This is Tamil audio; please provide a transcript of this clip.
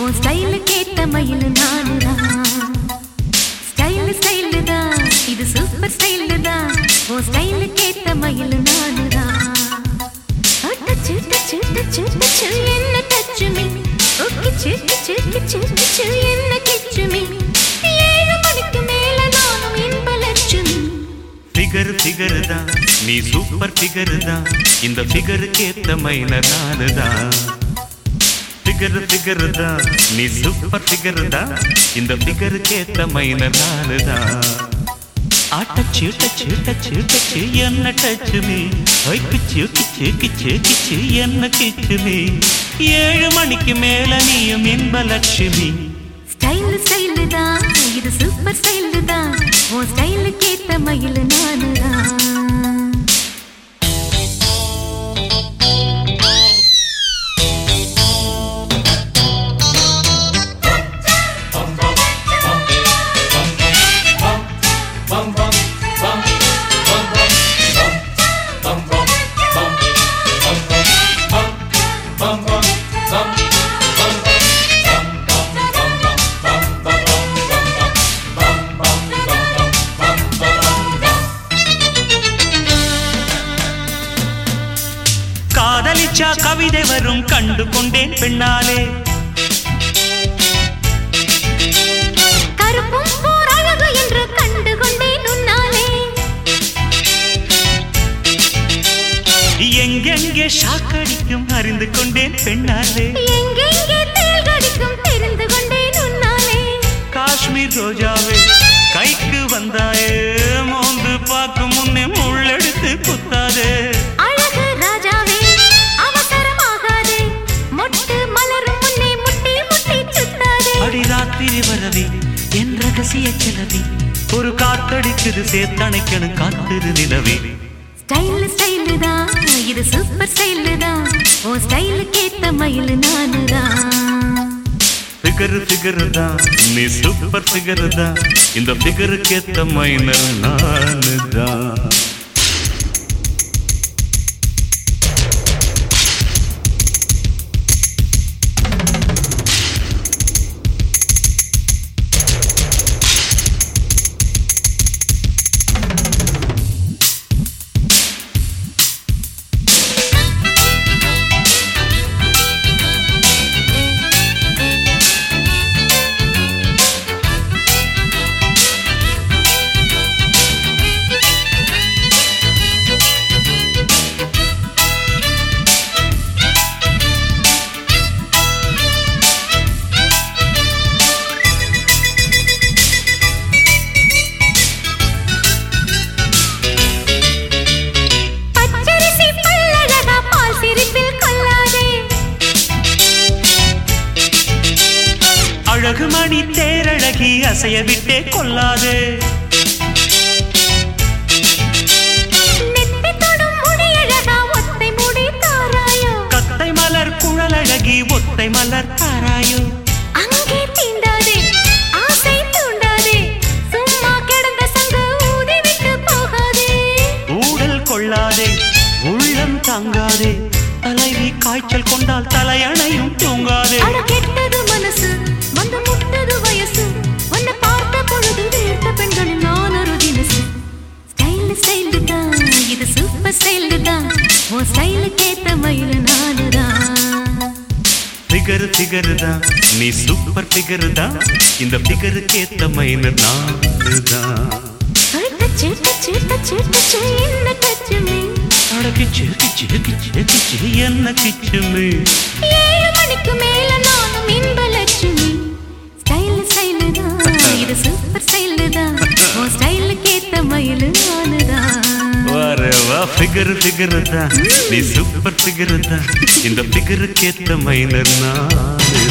உன் ஸ்டைலுக்கு ஏத்த மயில் நானுதான் ஸ்டைல் ஸ்டைல் தான் இது சூப்பர் ஸ்டைல் தான் உன் ஸ்டைலுக்கு ஏத்த மயில் நானுதான் டச்சு டச்சு டச்சு டச்சு என்ன டச்சு மீ ஓகே சிக்கு சிக்கு சிக்கு ச்சு என்ன கிச்சு மீ ஏழு மணிக்கு மேல நானும் இன்ப லட்சுமி ஃபிகர் ஃபிகர் தான் நீ சூப்பர் ஃபிகர் தான் இந்த ஃபிகருக்கு ஏத்த மைனர் நானு தான் ஃபிகர் ஃபிகர் தான் நீ சூப்பர் ஃபிகர் தான் இந்த ஃபிகருக்கு ஏத்த மைனர் நானு தான் ஆட்டச்சு டச்சு டச்சு டச்சு என்ன டச்சு நீ ஒய் கிச்சு கிச்சு கிச்சு கிச்சு என்ன கிச்சு நீ ஏழு மணிக்கு மேல நீயும் இன்ப லட்சுமி ஸ்டைல் ஸ்டைல் தான் இது சூப்பர் ஸ்டைல் தான் உன் ஸ்டைலுக்கு ஏத்த மயில் நானுதான் காதலிச்சா கவிதை வரும் கண்டு கொண்டேன் பெண்ணாலே கருப்பும் போர் அழகு என்று கண்டு கொண்டேன் உன்னாலே எங்கெங்கே ஷாக்கடிக்கும் அறிந்து கொண்டேன் பெண்ணாலே எங்கெங்கே தேள் கடிக்கும் தெரிந்து கொண்டேன் உன்னாலே காஷ்மீர் ரோஜாவே கைக்கு வந்தாயே மோந்து பார்க்கும் முன்னே முள்ளெடுத்து குத்தாதே அழகு ராஜாவே அவசரமாகாதே மொட்டு மலரும் முன்னே முட்டி முட்டி சுத்தாதே அடி ராத்திரி வரவி என் ரகசிய கிளவி ஒரு காத்தடிக்குது சேத்தணைக்கணும் காத்திரு நிலவி ஸ்டைல் ஸ்டைல் தான் இது சூப்பர் ஸ்டைல் தான் உன் ஸ்டைலுக்கு ஏத்த மயில் நானுதான் ஃபிகர் ஃபிகர் தான் நீ சூப்பர் ஃபிகர் தான் இந்த ஃபிகருக்கு ஏத்த மைனர் நானு தான் பச்சரிசி பல்லழகா பால் சிரிப்பில் கொள்ளாதே அழகு மணி தேரழகி அசைய விட்டே கொள்ளாதே நெத்தி தொடும் முடியழகா ஒத்தை முடி தாராயோ கத்தை மலர் குழலழகி ஒத்தை மலர் தாராயோ அங்கே தீண்டாதே ஆசை தூண்டாதே சும்மா கிடந்த சங்கு ஊதி விட்டு போகாதே ஊடல் கொள்ளாதே உள்ளம் தாங்காதே தலைவி காய்ச்சல் கொண்டால் தலையணையும் தூங்காதே அட கெட்டது மனசு வந்து முட்டது வயசு உன்னை பார்த்த பொழுது வீழ்த்த பெண்களில் நான் ஒரு தினசு ஸ்டைல் ஸ்டைல் தான் இது சூப்பர் ஸ்டைல் தான் உன் ஸ்டைலுக்கு ஏத்த மயில் நானுதான் ஃபிகர் ஃபிகர் தான் நீ சூப்பர் ஃபிகர் தான் இந்த ஃபிகருக்கு ஏத்த மைனர் நானு தான் டச்சு டச்சு டச்சு டச்சு என்ன டச்சு மீ அடக்கு கிச்சு கிச்சு கிச்சு என்ன கிச்சுமே ஏழு மணிக்கு மேல நானும் இன்ப லட்சுமி ஸ்டைல் ஸ்டைல் தான் இது சூப்பர் ஸ்டைல் தான் உன் ஸ்டைலுக்கு ஏத்த மயில் நானுதான் வர வா ஃபிகர் ஃபிகர் தான் நீ சூப்பர் ஃபிகர் தான் இந்த ஃபிகருக்கு ஏத்த மைனர் நானு